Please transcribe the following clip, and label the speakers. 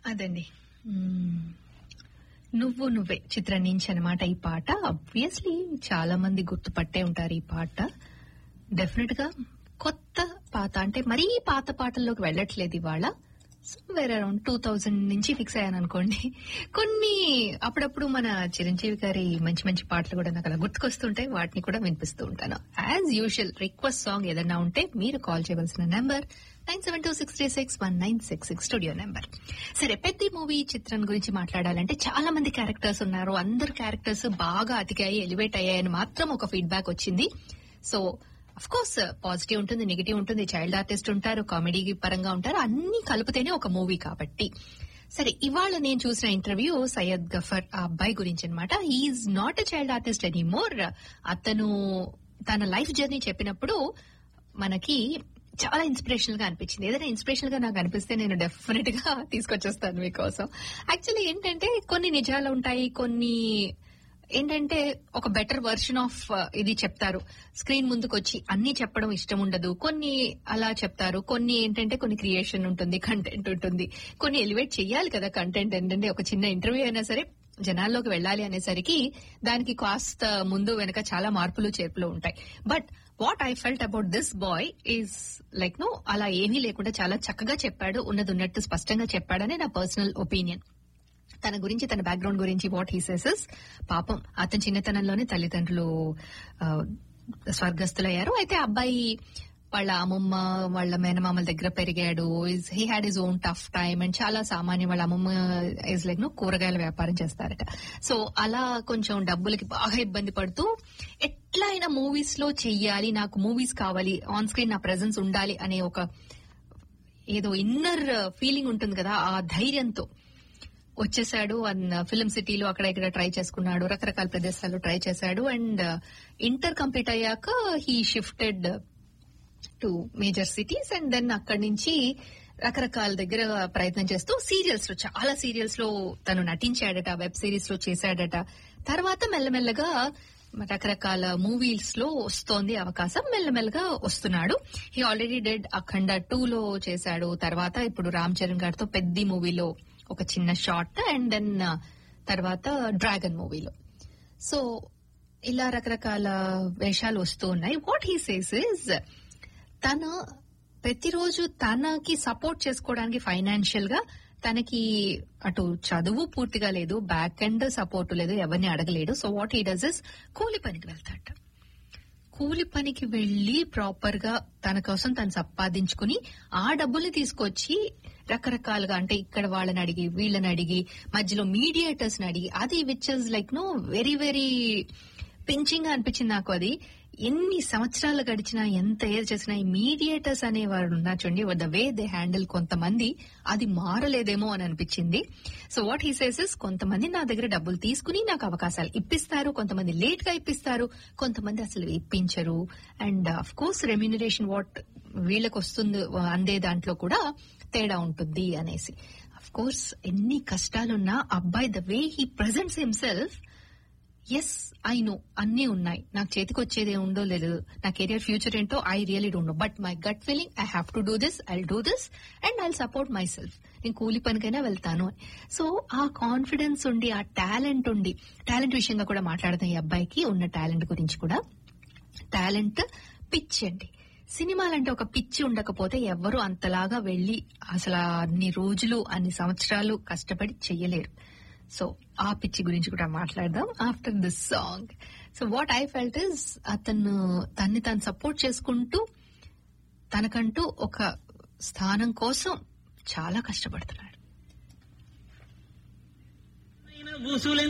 Speaker 1: అదండి మ్మ్. నువ్వు నువ్వే చిత్రం నుంచి అనమాట ఈ పాట అబ్వియస్లీ చాలా మంది గుర్తుపట్టే ఉంటారు ఈ పాట డెఫినెట్ గా కొత్త పాత అంటే మరీ పాత పాటల్లోకి వెళ్ళట్లేదు ఇవాళ వేరే అరౌండ్ టూ థౌజండ్ నుంచి ఫిక్స్ అయ్యాను అనుకోండి కొన్ని అప్పుడప్పుడు మన చిరంజీవి గారి మంచి మంచి పాటలు కూడా నాకు అలా గుర్తుకొస్తుంటాయి వాటిని కూడా వినిపిస్తూ ఉంటాను యాజ్ యూజువల్ రిక్వెస్ట్ సాంగ్ ఏదైనా ఉంటే మీరు కాల్ చేయవలసిన number nine seven two six three six one nine six six studio number సరే పెద్ద మూవీ చిత్రం గురించి మాట్లాడాలంటే చాలా మంది క్యారెక్టర్స్ ఉన్నారు అందరు క్యారెక్టర్స్ బాగా అతికాయి ఎలివేట్ అయ్యాయని మాత్రం ఒక ఫీడ్బ్యాక్ వచ్చింది సో అఫ్ కోర్స్ పాజిటివ్ ఉంటుంది నెగిటివ్ ఉంటుంది చైల్డ్ ఆర్టిస్ట్ ఉంటారు కామెడీ పరంగా ఉంటారు అన్ని కలిపితేనే ఒక మూవీ కాబట్టి సరే ఇవాళ నేను చూసిన ఇంటర్వ్యూ సయ్యద్ గఫర్ ఆ అబ్బాయి గురించి అనమాట is not a child artist any more అతను తన లైఫ్ జర్నీ చెప్పినప్పుడు మనకి చాలా ఇన్స్పిరేషనల్ గా అనిపించింది ఏదైనా ఇన్స్పిరేషనల్ గా నాకు అనిపిస్తే నేను డెఫినెట్ గా తీసుకొచ్చేస్తాను మీకోసం యాక్చువల్లీ ఏంటంటే కొన్ని నిజాలు ఉంటాయి కొన్ని ఏంటంటే ఒక బెటర్ వర్షన్ ఆఫ్ ఇది చెప్తారు స్క్రీన్ ముందుకు వచ్చి అన్ని చెప్పడం ఇష్టం ఉండదు కొన్ని అలా చెప్తారు కొన్ని ఏంటంటే కొన్ని క్రియేషన్ ఉంటుంది కంటెంట్ ఉంటుంది కొన్ని ఎలివేట్ చేయాలి కదా కంటెంట్ ఏంటంటే ఒక చిన్న ఇంటర్వ్యూ అయినా సరే జనాల్లోకి వెళ్ళాలి అనేసరికి దానికి కాస్త ముందు వెనక చాలా మార్పులు చేర్పులు ఉంటాయి but what I felt about this boy is like no అలా ఏమీ లేకుండా చాలా చక్కగా చెప్పాడు ఉన్నది ఉన్నట్టు స్పష్టంగా చెప్పాడని నా పర్సనల్ ఒపీనియన్ తన గురించి తన బ్యాక్గ్రౌండ్ గురించి వాట్ హీ సేసెస్ పాపం అతని చిన్నతనంలోనే తల్లిదండ్రులు ఆ, స్వర్గస్థులయ్యారు అయితే అబ్బాయి వాళ్ళ అమ్మమ్మ వాళ్ళ మేనమామల దగ్గర పెరిగాడు he had his own tough time and చాలా సామాన్య వాళ్ళ అమ్మమ్మ ఇస్ లైక్ ను కూరగాయల వ్యాపారం చేస్తారట సో అలా కొంచెం డబ్బులకి బాగా ఇబ్బంది పడుతూ ఎట్లా అయినా మూవీస్ లో చెయ్యాలి నాకు మూవీస్ కావాలి ఆన్ స్క్రీన్ నా ప్రెజెన్స్ ఉండాలి అనే ఒక ఏదో ఇన్నర్ ఫీలింగ్ ఉంటుంది కదా ఆ ధైర్యంతో వచ్చేసాడు అండ్ ఫిల్మ్ సిటీలో అక్కడ ఇక్కడ ట్రై చేసుకున్నాడు రకరకాల ప్రదేశాల్లో ట్రై చేశాడు అండ్ ఇంటర్ కంప్లీట్ అయ్యాక he shifted to major cities and then అక్కడి నుంచి రకరకాల దగ్గర ప్రయత్నం చేస్తూ సీరియల్స్ లో చాలా సీరియల్స్ లో తను నటించాడట వెబ్ సిరీస్ లో చేశాడట తర్వాత మెల్లమెల్లగా రకరకాల మూవీస్ లో వస్తోంది అవకాశం మెల్లమెల్లగా వస్తున్నాడు he already did Akhanda two లో చేశాడు తర్వాత ఇప్పుడు రామ్ చరణ్ గారితో పెద్ద మూవీలో ఒక చిన్న షార్ట్ అండ్ దెన్ తర్వాత డ్రాగన్ మూవీలో సో ఇలా రకరకాల వేషాలు వస్తూ ఉన్నాయి వాట్ హీ సేస్ ఇస్ తను ప్రతిరోజు తనకి సపోర్ట్ చేసుకోవడానికి ఫైనాన్షియల్ గా తనకి అటు చదువు పూర్తిగా లేదు బ్యాక్ అండ్ సపోర్ట్ లేదు ఎవరిని అడగలేడు so what he does is కూలి పనికి వెళ్తాట కూలి పనికి వెళ్లి ప్రాపర్ గా తన కోసం తను సంపాదించుకుని ఆ డబ్బుల్ని తీసుకొచ్చి రకరకాలుగా అంటే ఇక్కడ వాళ్ళని అడిగి వీళ్ళని అడిగి మధ్యలో మీడియేటర్స్ ని అడిగి అది which is like no very very pinching గా అనిపించింది నాకు అది ఎన్ని సంవత్సరాలు గడిచినా ఎంత ఏది చేసినా ఈ మీడియేటర్స్ అనేవారు ఉన్నారు చూడండి ద వే దే హ్యాండిల్ కొంతమంది అది మారలేదేమో అని అనిపించింది సో వాట్ హీ సేసెస్ కొంతమంది నా దగ్గర డబ్బులు తీసుకుని నాకు అవకాశాలు ఇప్పిస్తారు కొంతమంది లేట్ గా ఇప్పిస్తారు కొంతమంది అసలు ఇప్పించరు and of course remuneration what వీళ్ళకి వస్తుంది అందే దాంట్లో కూడా తేడా ఉంటుంది అనేసి అఫ్ కోర్స్ ఎన్ని కష్టాలున్నా అబ్బాయి the way he presents himself as I know అన్నీ ఉన్నాయి నాకు చేతికి వచ్చేది ఉండో లేదు నా కెరియర్ ఫ్యూచర్ ఏంటో I really don't know but my gut feeling I have to do this I do this and I support myself నేను కూలి పనికైనా వెళ్తాను సో ఆ కాన్ఫిడెన్స్ ఉండి ఆ టాలెంట్ ఉండి టాలెంట్ విషయంగా కూడా మాట్లాడదాం ఈ అబ్బాయికి ఉన్న టాలెంట్ గురించి కూడా టాలెంట్ పిచ్ అండి సినిమాలంటే ఒక పిచ్చి ఉండకపోతే ఎవరు అంతలాగా వెళ్లి అసలు అన్ని రోజులు అన్ని సంవత్సరాలు కష్టపడి చెయ్యలేరు సో ఆ పిచ్చి గురించి కూడా మాట్లాడదాం after this song so what I felt is అతను తన్ని తాను సపోర్ట్ చేసుకుంటూ తనకంటూ ఒక స్థానం కోసం చాలా కష్టపడుతున్నాడు